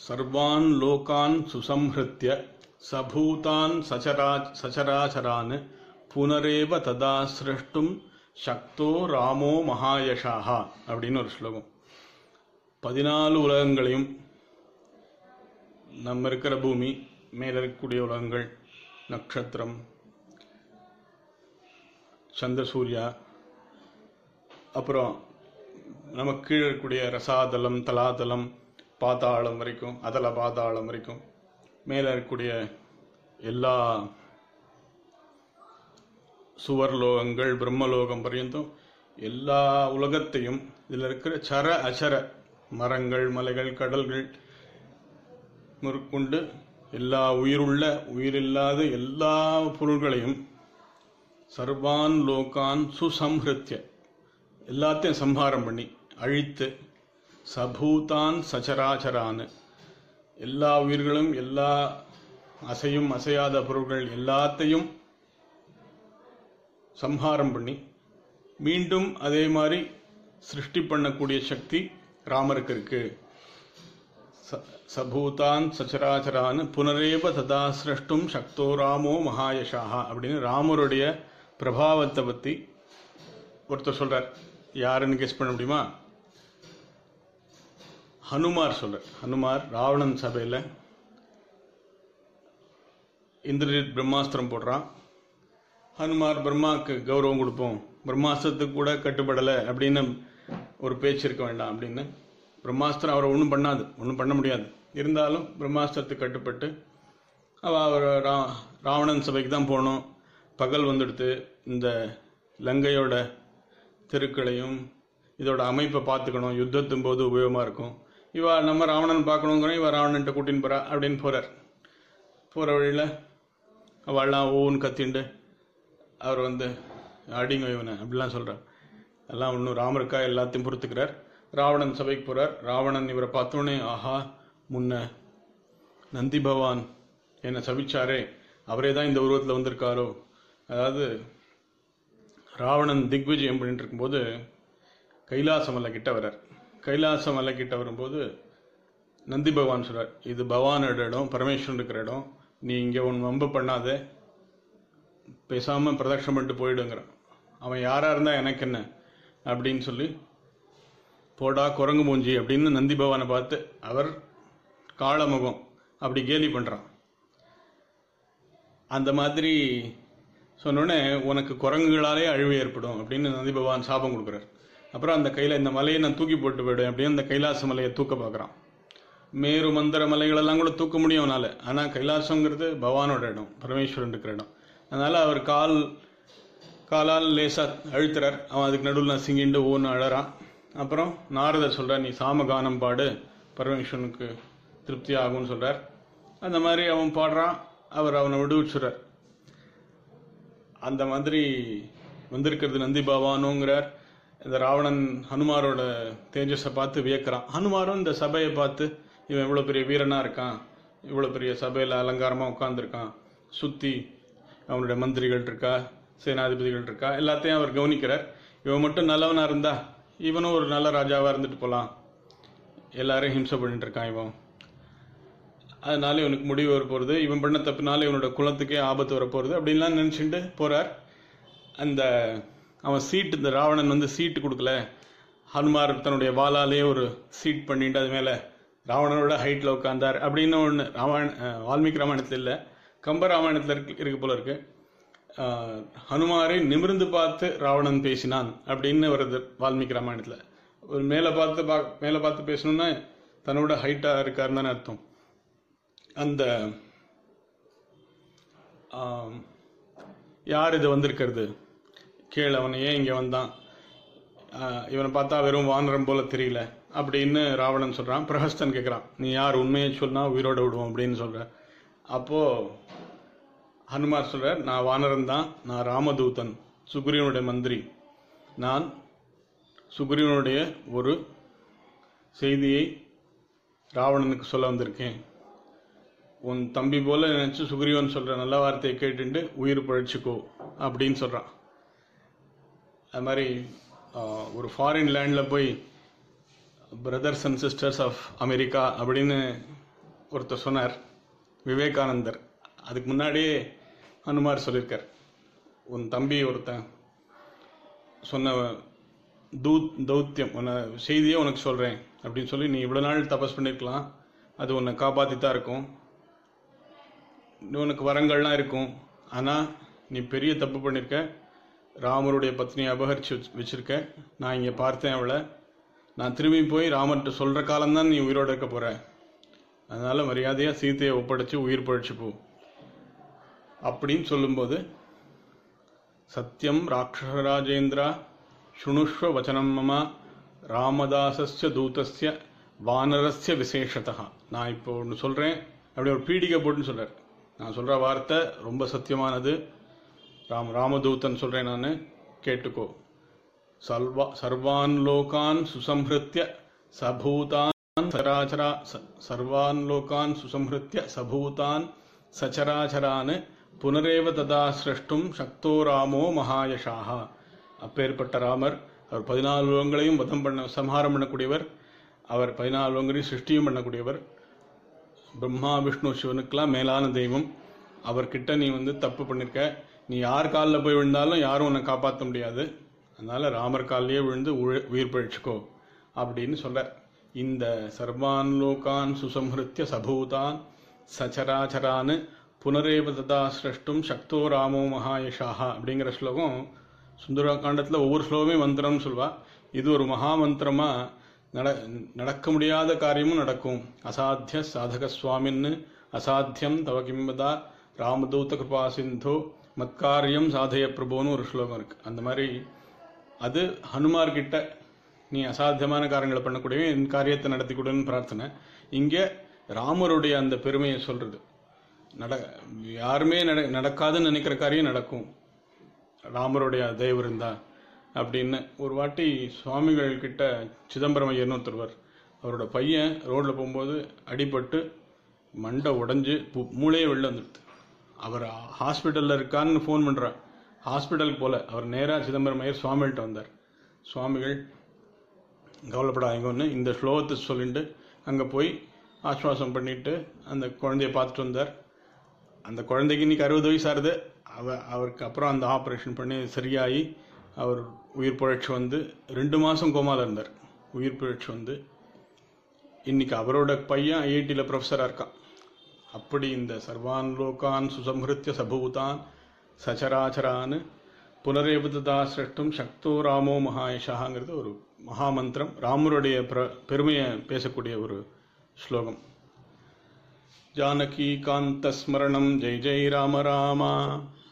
சர்வான் லோகான் சுசம்ஹிருத்ய சபூதான் சச்சரா சச்சராச்சரான் புனரேவ ததா சிருஷ்டும் சக்தோ ராமோ மகாயஷாஹா அப்படின்னு ஒரு ஸ்லோகம் பதினாலு உலகங்களையும் நம்ம இருக்கிற பூமி மேல இருக்கக்கூடிய உலகங்கள் நட்சத்திரம் சந்திர சூர்யா அப்புறம் நமக்கு கீழே இருக்கக்கூடிய ரசாதலம் தலாதலம் பாதாளம் வரைக்கும் அதல பாதாளம் வரைக்கும் மேலே இருக்கக்கூடிய எல்லா சுவர்லோகங்கள் பிரம்மலோகம் பர்யந்தம் எல்லா உலகத்தையும் இதில் இருக்கிற சர அச்சர மரங்கள் மலைகள் கடல்கள் மேற்கொண்டு எல்லா உயிருள்ள உயிரில்லாத எல்லா பொருள்களையும் சர்வான் லோகான் சுசம்ஹிருத்திய எல்லாத்தையும் சம்ஹாரம் பண்ணி அழித்து சபூதான் சச்சராச்சரான் எல்லா உயிர்களும் எல்லா அசையும் அசையாத பொருள்கள் எல்லாத்தையும் சம்ஹாரம் பண்ணி மீண்டும் அதே மாதிரி சிருஷ்டி பண்ணக்கூடிய சக்தி ராமருக்கு இருக்கு ச- சபூதான் சச்சராச்சரான் புனரேவ ததா சிருஷ்டும் சக்தோ ராமோ மகாயஷாஹா அப்படின்னு ராமருடைய பிரபாவத்தை பத்தி ஒருத்தர் சொல்றார் யாருன்னு கெஸ் பண்ண முடியுமா ஹனுமார் சொல்றார் ஹனுமார் ராவணன் சபையில் இந்திரஜித் பிரம்மாஸ்திரம் போடுறான் ஹனுமார் பிரம்மாவுக்கு கௌரவம் கொடுப்போம் பிரம்மாஸ்திரத்துக்கு கூட கட்டுப்படலை அப்படின்னு ஒரு பேச்சு இருக்க வேண்டாம் அப்படின்னு பிரம்மாஸ்திரம் அவரை ஒன்றும் பண்ணாது ஒன்றும் பண்ண முடியாது இருந்தாலும் பிரம்மாஸ்திரத்துக்கு கட்டுப்பட்டு அவ அவர் ரா ராவணன் சபைக்கு தான் போகணும் பகல் வந்துடுத்து இந்த லங்கையோட தெருக்களையும் இதோட அமைப்பை பார்த்துக்கணும் யுத்தத்தும் போது உபயோகமாக இருக்கும் இவ நம்ம ராவணன் பார்க்கணுங்கிறோம் இவ ராவணன்ட்ட கூட்டின்னு போறா அப்படின்னு போறார் போகிற வழியில் அவள்லாம் ஓன்னு கத்திண்டு அவர் வந்து அடிங்க இவனை அப்படிலாம் சொல்றார் எல்லாம் ஒன்றும் ராமருக்கா எல்லாத்தையும் பொறுத்துக்கிறார் ராவணன் சபைக்கு போறார் ராவணன் இவரை பார்த்தோன்னே ஆஹா முன்ன நந்தி பகவான் என்னை சபிச்சாரே அவரே தான் இந்த உருவத்தில் வந்திருக்காரோ அதாவது ராவணன் திக்விஜயம் பண்ணிட்டு இருக்கும்போது கைலாச மலை கிட்ட வர்றார் கைலாச மலை கிட்ட வரும்போது நந்தி பகவான் சொல்றார் இது பகவானோட இடம் பரமேஸ்வரன் இருக்கிற இடம் நீ இங்கே உன் வம்பு பண்ணாத பேசாம பிரதட்சணம் பண்ணிட்டு போயிடுங்கிறான் அவன் யாரா இருந்தா எனக்கு என்ன அப்படின்னு சொல்லி போடா குரங்கு மூஞ்சி அப்படின்னு நந்தி பகவானை பார்த்து அவர் காளமுகம் அப்படி கேலி பண்றான் அந்த மாதிரி சொன்னோடனே உனக்கு குரங்குகளாலே அழிவு ஏற்படும் அப்படின்னு நந்தி பகவான் சாபம் கொடுக்குறார் அப்புறம் அந்த கையில இந்த மலையை நான் தூக்கி போட்டு போயிடுவேன் அப்படின்னு அந்த கைலாச மலையை தூக்க பார்க்கறான் மேரு மந்திர மலைகளெல்லாம் கூட தூக்க முடியும் அவனால ஆனா கைலாசங்கிறது பகவானோட இடம் பரமேஸ்வரன் இருக்கிற இடம் அதனால அவர் கால் காலால் லேசா அழுத்துறார் அவன் அதுக்கு நடுவில் நசுங்கிண்டு ஓன்னு அழறான் அப்புறம் நாரதர் சொல்றார் நீ சாமகானம் பாடு பரமேஸ்வரனுக்கு திருப்தி ஆகும்னு சொல்றார் அந்த மாதிரி அவன் பாடுறான் அவர் அவனை விடுவிச்சுறார் அந்த மாதிரி வந்திருக்கிறது நந்தி பகவானுங்கிறார் இந்த ராவணன் ஹனுமாரோட தேஜஸை பார்த்து வியக்கிறான் ஹனுமாரும் இந்த சபையை பார்த்து இவன் இவ்வளவு பெரிய வீரனா இருக்கான் இவ்வளவு பெரிய சபையில அலங்காரமா உட்கார்ந்துருக்கான் சுத்தி அவனுடைய மந்திரிகள் இருக்கா சேனாதிபதிகள் இருக்கா எல்லாத்தையும் அவர் கவனிக்கிறார் இவன் மட்டும் நல்லவனா இருந்தா இவனும் ஒரு நல்ல ராஜாவா இருந்துட்டு போலாம் எல்லாரையும் ஹிம்சை பண்ணிட்டு இருக்கான் இவன் அதனால இவனுக்கு முடிவு வர போறது இவன் பண்ண தப்புனால இவனோட குலத்துக்கே ஆபத்து வர போறது அப்படின்லாம் நினைச்சுட்டு போறார் அந்த அவன் சீட்டு இந்த ராவணன் வந்து சீட்டு கொடுக்கல ஹனுமார் தன்னுடைய வாளாலே ஒரு சீட் பண்ணிட்டு அது மேல ராவணனோட ஹைட்ல உட்கார்ந்தார் அப்படின்னு ஒன்று ராமாயண அஹ், வால்மீகி ராமாயணத்துல இல்ல கம்ப ராமாயணத்துல இருக்கு இருக்கு போல இருக்கு அஹ், ஹனுமாரை நிமிர்ந்து பார்த்து ராவணன் பேசினான் அப்படின்னு வருது வால்மீகி ராமாயணத்துல ஒரு மேல பார்த்து பா- மேல பார்த்து பேசணும்னா தன்னோட ஹைட்டா இருக்காருன்னு தானே அர்த்தம் அந்த ஆம், யார் இது வந்திருக்கிறது கீழே அவன் ஏன் இங்கே வந்தான் ஆஹ், இவனை பார்த்தா வெறும் வானரம் போல தெரியல அப்படின்னு ராவணன் சொல்றான் பிரஹஸ்தன் கேட்குறான் நீ யார் உண்மையை சொன்னா உயிரோட விடுவோம் அப்படின்னு சொல்ற அப்போ ஹனுமார் சொல்றார் நான் வானரன் தான் நான் ராமதூதன் சுக்ரீவனுடைய மந்திரி நான் சுக்ரீவனுடைய ஒரு செய்தியை ராவணனுக்கு சொல்ல வந்திருக்கேன் உன் தம்பி போல நினைச்சு சுக்ரீவன் சொல்ற நல்ல வார்த்தையை கேட்டுண்டு உயிர் பழிச்சுக்கோ அப்படின்னு சொல்றான் அது மாதிரி ஆஹ், ஒரு ஃபாரின் லேண்ட்ல போய் brothers and sisters of America அப்படின்னு ஒருத்தர் சொன்னார் விவேகானந்தர் அதுக்கு முன்னாடியே ஹனுமார் சொல்லியிருக்கார் உன் தம்பி ஒருத்தன் சொன்ன தூத் தௌத்தியம் உன்னை செய்தியே உனக்கு சொல்கிறேன் அப்படின்னு சொல்லி நீ இவ்வளோ நாள் தபஸ் பண்ணியிருக்கலாம் அது உன்னை காப்பாற்றி தான் இருக்கும் உனக்கு வரங்கள்லாம் இருக்கும் ஆனால் நீ பெரிய தப்பு பண்ணியிருக்க ராமருடைய பத்னியை அபகரித்து வச்சு வச்சிருக்க நான் இங்கே பார்த்தேன் அவளை நான் திரும்பி போய் ராமர்கிட்ட சொல்கிற காலம்தான் நீ உயிரோடு இருக்க போகிற அதனால் மரியாதையாக சீதையை ஒப்படைச்சு உயிர் பழிச்சு போ அப்படின்னு சொல்லும்போது சத்யம் ராட்சசராஜேந்திரா சுணுஷ்வ வச்சனம் மம ராமதாசஸ்ய தூதஸ்ய வானரஸ்ய விசேஷதா நான் இப்போ ஒன்று சொல்கிறேன் அப்படி ஒரு பீடிகை போட்டுன்னு சொல்கிறார் நான் சொல்கிற வார்த்தை ரொம்ப சத்தியமானது ராம் ராமதூதன் சொல்கிறேன் நான் கேட்டுக்கோ சல்வா சர்வான் லோகான் சுசம்ஹிருத்திய சபூதான் சராச்சரா ச- சர்வான் லோகான் சுசம்ஹிருத்திய சபூதான் சச்சராச்சரான் புனரேவ ததா சிரஷ்டும் சக்தோ ராமோ மகாயஷாக அப்பேற்பட்ட ராமர் அவர் பதினாலு லோகங்களையும் வதம் பண்ண சம்ஹாரம் பண்ணக்கூடியவர் அவர் பதினாலு லோகங்களையும் சிருஷ்டியும் பண்ணக்கூடியவர் பிரம்மா விஷ்ணு சிவனுக்கெல்லாம் மேலான தெய்வம் அவர்கிட்ட நீ வந்து தப்பு பண்ணிருக்க நீ யார் காலில் போய் விழுந்தாலும் யாரும் உன்னை காப்பாற்ற முடியாது அதனால ராமர் காலிலேயே விழுந்து உழ- உயிர் பழிச்சுக்கோ அப்படின்னு சொல்றார் இந்த சர்வான் லோகான் சுசம்ஹிருத்திய சபூதான் சச்சராச்சரான் புனரேவ ததா சிரஷ்டும் சக்தோ ராமோ மகாயஷாக அப்படிங்கிற ஸ்லோகம் சுந்தரகாண்டத்தில் ஒவ்வொரு ஸ்லோகமே மந்திரம்னு சொல்வா இது ஒரு மகா மந்திரமா நட நடக்க முடியாத காரியமும் நடக்கும் அசாத்திய சாதக சுவாமின்னு அசாத்தியம் தவ கிம்பதா ராமதூத கிருபா சிந்தோ மத்காரியம் சாதய பிரபோன்னு ஒரு ஸ்லோகம் இருக்கு அந்த மாதிரி அது ஹனுமார் கிட்ட நீ அசாத்தியமான காரியங்களை பண்ணக்கூடிய என் காரியத்தை நடத்தி கொடுன்னு பிரார்த்தனை இங்கே ராமருடைய அந்த பெருமையை சொல்றது நட யாருமே நட நடக்காதுன்னு நினைக்கிற காரியம் நடக்கும் ராமருடைய தயவு இருந்தா அப்படின்னு ஒரு வாட்டி சுவாமிகள் கிட்ட சிதம்பரம் ஐயர்னு ஒருத்தருவர் அவரோட பையன் ரோட்ல போகும்போது அடிபட்டு மண்டை உடைஞ்சு பு- மூளையே வெளில வந்துடுது அவர் ஹாஸ்பிட்டலில் இருக்கான்னு ஃபோன் பண்ணுறார் ஹாஸ்பிட்டலுக்கு போல அவர் நேராக சிதம்பரம் ஐயர் சுவாமிகிட்ட வந்தார் சுவாமிகள் கவலைப்படாதீங்க ஒன்று இந்த ஸ்லோகத்தை சொல்லிட்டு அங்கே போய் ஆஸ்வாசம் பண்ணிட்டு அந்த குழந்தைய பார்த்துட்டு வந்தார் அந்த குழந்தைக்கு இன்னைக்கு அறுபது வயசு ஆகுது அவ அவருக்கு அப்புறம் அந்த ஆப்ரேஷன் பண்ணி சரியாகி அவர் உயிர் பிழைச்சு வந்து ரெண்டு மாதம் கோமால இருந்தார் உயிர் பிழைச்சு வந்து இன்னைக்கு அவரோட பையன் ஐஐடியில் ப்ரொஃபஸராக இருக்கான் அப்படி இந்த சர்வான் லோகான் சுசம்ஹிருத்திய சபூதான் சச்சராச்சரான் புனரேபதா சிரஷ்டும் சக்தோ ராமோ மகாயஷாங்கிறது ஒரு மகாமந்திரம் ராமருடைய பிர- பெருமையை பேசக்கூடிய ஒரு ஸ்லோகம் ஜானகி காந்த ஸ்மரணம் ஜெய் ஜெய் ராம ராமா